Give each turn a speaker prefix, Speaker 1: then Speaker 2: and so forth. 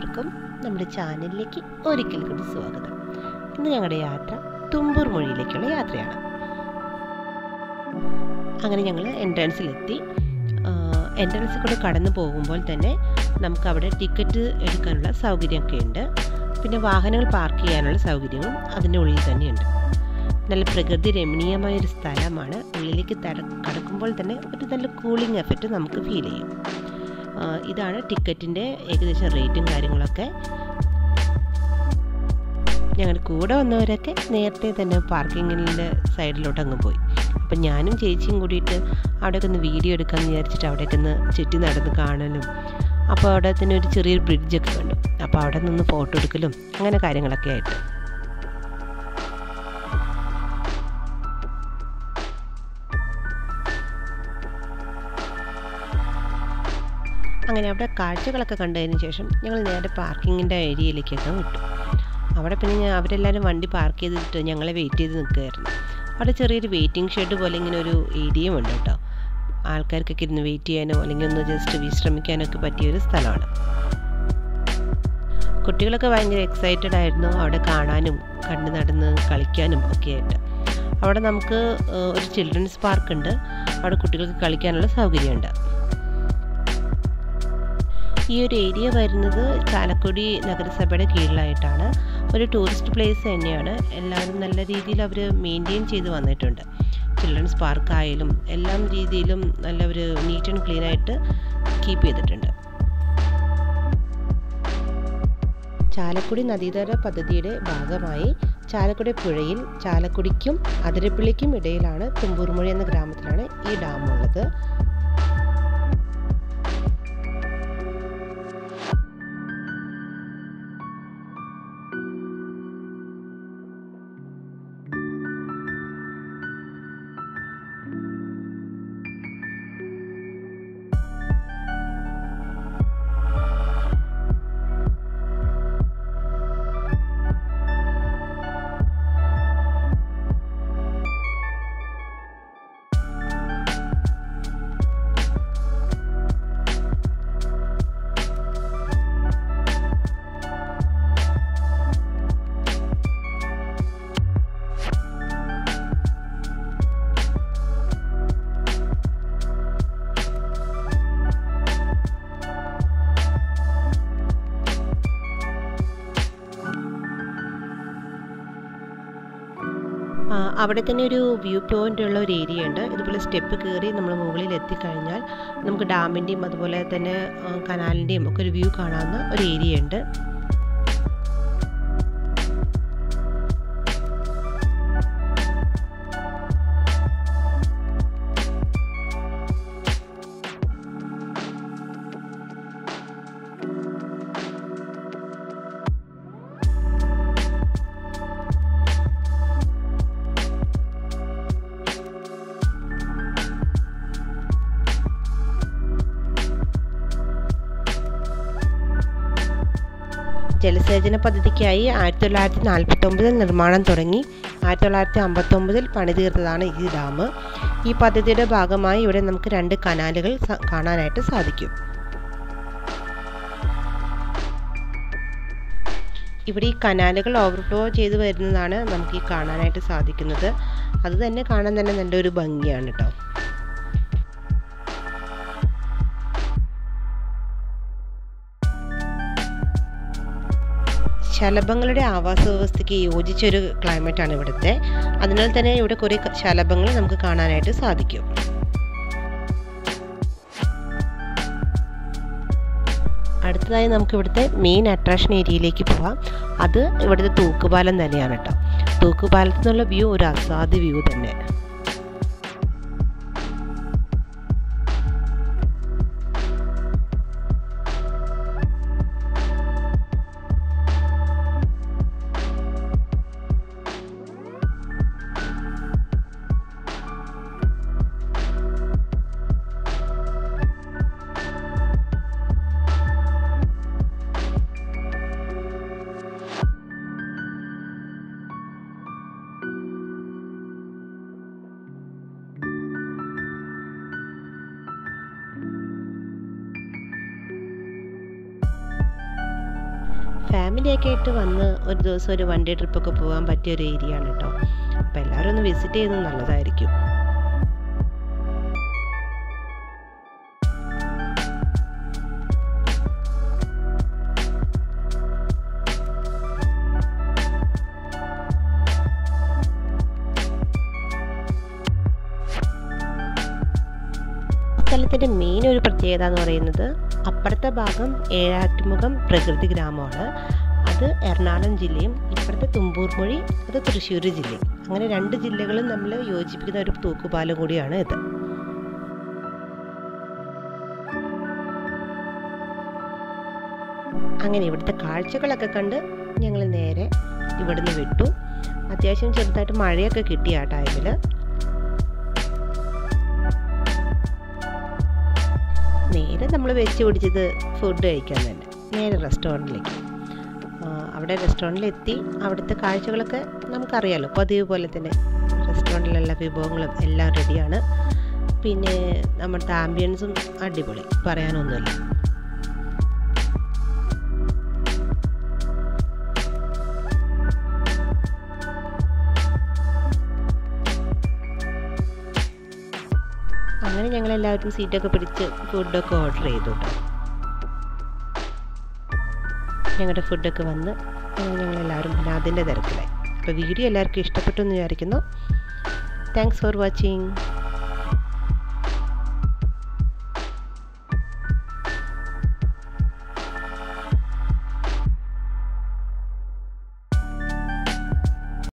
Speaker 1: എല്ലാവർക്കും നമ്മുടെ ചാനലിലേക്ക് ഒരിക്കൽ കൂടി സ്വാഗതം ഇന്ന് ഞങ്ങളുടെ യാത്ര തുമ്പൂർ മൊഴിയിലേക്കുള്ള യാത്രയാണ് അങ്ങനെ ഞങ്ങൾ എൻട്രൻസിലെത്തി എൻട്രൻസിൽ കൂടെ കടന്നു പോകുമ്പോൾ തന്നെ നമുക്ക് അവിടെ ടിക്കറ്റ് എടുക്കാനുള്ള സൗകര്യമൊക്കെ ഉണ്ട് പിന്നെ വാഹനങ്ങൾ പാർക്ക് ചെയ്യാനുള്ള സൗകര്യവും അതിൻ്റെ ഉള്ളിൽ തന്നെയുണ്ട് നല്ല പ്രകൃതി രമണീയമായ ഒരു സ്ഥലമാണ് ഉള്ളിലേക്ക് തട കടക്കുമ്പോൾ തന്നെ ഒരു നല്ല കൂളിംഗ് എഫക്റ്റ് നമുക്ക് ഫീൽ ചെയ്യും ആ, ഇതാണ് ടിക്കറ്റിൻ്റെ ഏകദേശം റേറ്റും കാര്യങ്ങളൊക്കെ ഞങ്ങളുടെ കൂടെ വന്നവരൊക്കെ നേരത്തെ തന്നെ പാർക്കിങ്ങിൻ്റെ സൈഡിലോട്ട് അങ്ങ് പോയി അപ്പം ഞാനും ചേച്ചിയും കൂടിയിട്ട് അവിടെയൊക്കെ ഒന്ന് വീഡിയോ എടുക്കാമെന്ന് വിചാരിച്ചിട്ട് അവിടെയൊക്കെ ഒന്ന് ചുറ്റി നടന്ന് കാണലും അപ്പോൾ അവിടെ തന്നെ ഒരു ചെറിയൊരു ബ്രിഡ്ജൊക്കെ കണ്ടു അപ്പോൾ അവിടെ നിന്ന് ഫോട്ടോ എടുക്കലും അങ്ങനെ കാര്യങ്ങളൊക്കെ ആയിട്ട് അങ്ങനെ അവിടെ കാഴ്ചകളൊക്കെ കണ്ടതിന് ശേഷം ഞങ്ങൾ നേരെ പാർക്കിങ്ങിൻ്റെ ഏരിയയിലേക്കൊക്കെ വിട്ടു അവിടെ പിന്നെ ഞാൻ അവരെല്ലാവരും വണ്ടി പാർക്ക് ചെയ്തിട്ട് ഞങ്ങളെ വെയിറ്റ് ചെയ്ത് നിൽക്കുമായിരുന്നു അവിടെ ചെറിയൊരു വെയിറ്റിംഗ് ഷെഡ് പോലെ ഇങ്ങനെ ഒരു ഏരിയയും ഉണ്ട് കേട്ടോ ആൾക്കാർക്കൊക്കെ ഇരുന്ന് വെയിറ്റ് ചെയ്യാനോ അല്ലെങ്കിൽ ഒന്ന് ജസ്റ്റ് വിശ്രമിക്കാനോ ഒക്കെ പറ്റിയ ഒരു സ്ഥലമാണ് കുട്ടികളൊക്കെ ഭയങ്കര എക്സൈറ്റഡ് ആയിരുന്നു അവിടെ കാണാനും കണ്ടു നടന്ന് കളിക്കാനും ഒക്കെ ആയിട്ട് അവിടെ നമുക്ക് ഏഹ്, ഒരു ചിൽഡ്രൻസ് പാർക്ക് ഉണ്ട് അവിടെ കുട്ടികൾക്ക് കളിക്കാനുള്ള സൗകര്യമുണ്ട് ഈ ഒരു ഏരിയ വരുന്നത് ചാലക്കുടി നഗരസഭയുടെ കീഴിലായിട്ടാണ് ഒരു ടൂറിസ്റ്റ് പ്ലേസ് തന്നെയാണ് എല്ലാവരും നല്ല രീതിയിൽ അവർ മെയിൻറ്റെയിൻ ചെയ്ത് വന്നിട്ടുണ്ട് ചിൽഡ്രൻസ് പാർക്ക് ആയാലും എല്ലാം രീതിയിലും നല്ല ഒരു നീറ്റ് ആൻഡ് ക്ലീൻ ആയിട്ട് കീപ്പ് ചെയ്തിട്ടുണ്ട് ചാലക്കുടി നദീതട പദ്ധതിയുടെ ഭാഗമായി ചാലക്കുടി പുഴയിൽ ചാലക്കുടിക്കും അതിരപ്പള്ളിക്കും ഇടയിലാണ് തുമ്പൂർമൊഴി എന്ന ഗ്രാമത്തിലാണ് ഈ ഡാം ഉള്ളത് ആ, അവിടെ തന്നെ ഒരു വ്യൂ പോയിന്റ് ഉള്ള ഒരു ഏരിയ ഉണ്ട് ഇതുപോലെ സ്റ്റെപ്പ് കയറി നമ്മൾ മുകളിൽ എത്തിക്കഴിഞ്ഞാൽ നമുക്ക് ഡാമിൻ്റെയും അതുപോലെ തന്നെ ആ, കനാലിൻ്റെയും ഒക്കെ ഒരു വ്യൂ കാണാവുന്ന ഒരു ഏരിയ ഉണ്ട് ജലസേചന പദ്ധതിക്കായി ആയിരത്തി തൊള്ളായിരത്തി നാൽപ്പത്തി ഒമ്പതിൽ നിർമ്മാണം തുടങ്ങി ആയിരത്തി തൊള്ളായിരത്തി അമ്പത്തൊമ്പതിൽ പണിതീർത്തതാണ് ഈ ഡാം ഈ പദ്ധതിയുടെ ഭാഗമായി ഇവിടെ നമുക്ക് രണ്ട് കനാലുകൾ സ- കാണാനായിട്ട് സാധിക്കും ഇവിടെ ഈ കനാലുകൾ ഓവർഫ്ലോ ചെയ്തു വരുന്നതാണ് നമുക്ക് ഈ കാണാനായിട്ട് സാധിക്കുന്നത് അത് തന്നെ കാണാൻ തന്നെ നല്ലൊരു ഭംഗിയാണ് കേട്ടോ ശലഭങ്ങളുടെ ആവാസ വ്യവസ്ഥയ്ക്ക് യോജിച്ചൊരു ക്ലൈമറ്റാണ് ഇവിടുത്തെ അതിനാൽ തന്നെ ഇവിടെ കുറേ ക- ശലഭങ്ങൾ നമുക്ക് കാണാനായിട്ട് സാധിക്കും അടുത്തതായി നമുക്ക് ഇവിടുത്തെ മെയിൻ അട്രാക്ഷൻ ഏരിയയിലേക്ക് പോവാം അത് ഇവിടുത്തെ തൂക്കുപാലം തന്നെയാണ് കേട്ടോ തൂക്കുപാലത്തിൽ നിന്നുള്ള വ്യൂ ഒരു അസാധ്യ വ്യൂ തന്നെ ഫാമിലിയൊക്കെ ആയിട്ട് വന്ന് ഒരു ദിവസം ഒരു വൺ ഡേ ട്രിപ്പൊക്കെ പോകാൻ പറ്റിയ ഒരു ഏരിയ ആണ് കേട്ടോ അപ്പോൾ എല്ലാവരും ഒന്ന് വിസിറ്റ് ചെയ്യുന്നത് നല്ലതായിരിക്കും സ്ഥലത്തിൻ്റെ മെയിൻ ഒരു പ്രത്യേകത എന്ന് പറയുന്നത് അപ്പുറത്തെ ഭാഗം ഏഴാറ്റുമുഖം പ്രകൃതി ഗ്രാമമാണ് അത് എറണാകുളം ജില്ലയും ഇപ്പുറത്തെ തുമ്പൂർ മൊഴി അത് തൃശ്ശൂർ ജില്ലയും അങ്ങനെ രണ്ട് ജില്ലകളും നമ്മൾ യോജിപ്പിക്കുന്ന ഒരു തൂക്കുപാലം കൂടിയാണ് ഇത് അങ്ങനെ ഇവിടുത്തെ കാഴ്ചകളൊക്കെ കണ്ട് ഞങ്ങൾ നേരെ ഇവിടുന്ന് വിട്ടു അത്യാവശ്യം ചെറുതായിട്ട് മഴയൊക്കെ കിട്ടിയ ആ ടൈമിൽ നേരെ നമ്മൾ വെച്ച് പിടിച്ചത് ഫുഡ് കഴിക്കാൻ തന്നെ നേരെ റെസ്റ്റോറൻറ്റിലേക്ക് അവിടെ റെസ്റ്റോറൻറ്റിലെത്തി അവിടുത്തെ കാഴ്ചകളൊക്കെ നമുക്കറിയാലോ പതിവ് പോലെ തന്നെ റെസ്റ്റോറൻറ്റിലുള്ള വിഭവങ്ങളും എല്ലാം റെഡിയാണ് പിന്നെ നമ്മുടെ ആംബിയൻസും അടിപൊളി പറയാനൊന്നുമില്ല അങ്ങനെ ഞങ്ങൾ എല്ലാവരും സീറ്റൊക്കെ പിടിച്ച് ഫുഡൊക്കെ ഓർഡർ ചെയ്തു കേട്ടോ ഞങ്ങളുടെ ഫുഡൊക്കെ വന്ന് ഞങ്ങളെല്ലാവരും പിന്നെ അതിൻ്റെ തിരക്കിലായി അപ്പോൾ വീഡിയോ എല്ലാവർക്കും ഇഷ്ടപ്പെട്ടു എന്ന് വിചാരിക്കുന്നു താങ്ക്സ് ഫോർ വാച്ചിങ്